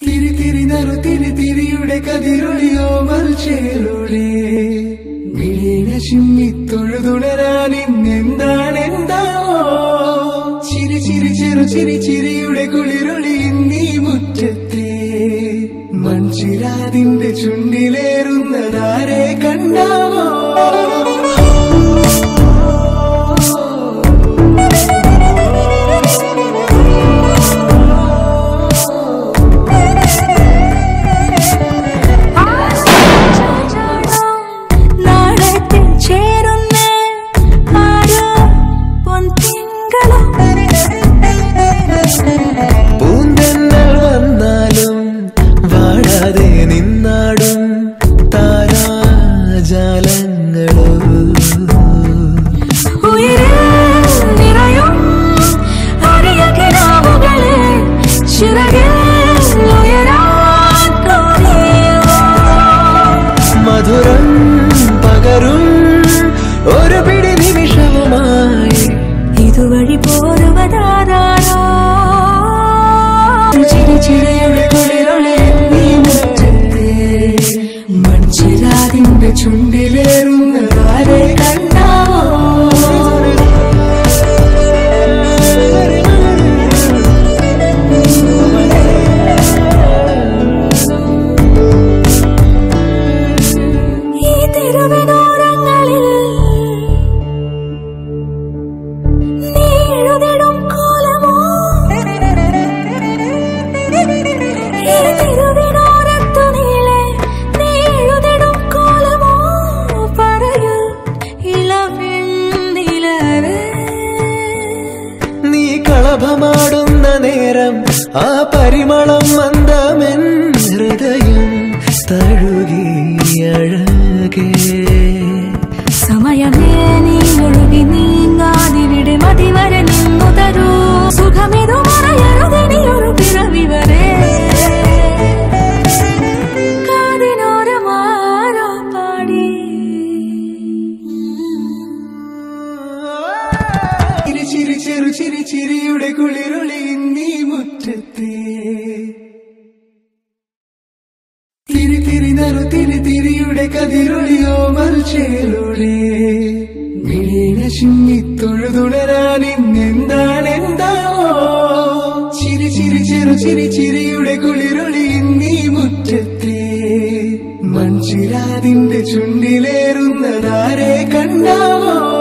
തിരി തിരി നറു തിരി തിരിയുടെ കതിരൊളിയോ മൽച്ചേലൂടെ മിഴീന ചിമ്മി തൊഴുതുണരാൻ ഇന്നെന്താണ് എന്താവോ ചിരി ചിരി ചെറു ചിരി ചിരിയുടെ കുളിരൊളി നീ മുറ്റത്തെ മൺചിരാതിന്റെ ചുണ്ടിലേറുന്നതാരെ കണ്ടാവോ നാളത്തിൽ ചേരുന്നേ ആരോ പൊൻതിങ്കളും പൂന്തന്നൽ വന്നാലും വാഴാതെ നിന്നാടും താരാജാലങ്ങളോ ഉയരിൽ നിറയും അരിയ കിനാവുകളെ ചിറകിൽ ഉയരാൻ തോന്നിയോ മധുരം പകരും ഒരു പിടി നിമിഷവുമായി ഇതുവഴി പോരുവതാരോ ചിരി ചിരിയുടെ കുളിരൊളി നീ മുറ്റത്തെ മൺചിരാതിന്റെ ചുണ്ടിലേറുന്നതാരെ കണ്ടാവോ ഈ തെരുവിനോരങ്ങളിൽ നീ എഴുതിടും കോലമോ ഈ തെരുവിനോരത്തു നീളെ നീ എഴുതിടും കോലമോ പറയൂ ഇളവെണ്ണിലവേ നീ കളഭമാടുന്ന നേരം ആ പരിമളം മന്ദമെൻ ഹൃദയം തഴുകി അഴകേ സമയമേ നീ ഒഴുകി നീങ്ങാതിവിടെ മതി വരെ നിന്നു തരൂ സുഖമിതു മറയരുതിനി ഒരു പിറവി വരെ കാതിനോരമാരോ പാടി ചിരി ചിരി ചെറു ചിരി ചിരിയുടെ കുളിരൊളി നീ മുറ്റത്തെ തിരി തിരി നറു തിരി തിരിയുടെ കതിരൊളിയോ മൽച്ചേലൂടെ മിഴീന ചിമ്മി തൊഴുതുണരാൻ ഇന്നെന്താണ് എന്താവോ ചിരി ചിരി ചെറു ചിരി ചിരിയുടെ കുളിരൊളി നീ മുറ്റത്തെ മൺചിരാതിന്റെ ചുണ്ടിലേറുന്നതാരെ കണ്ടാവോ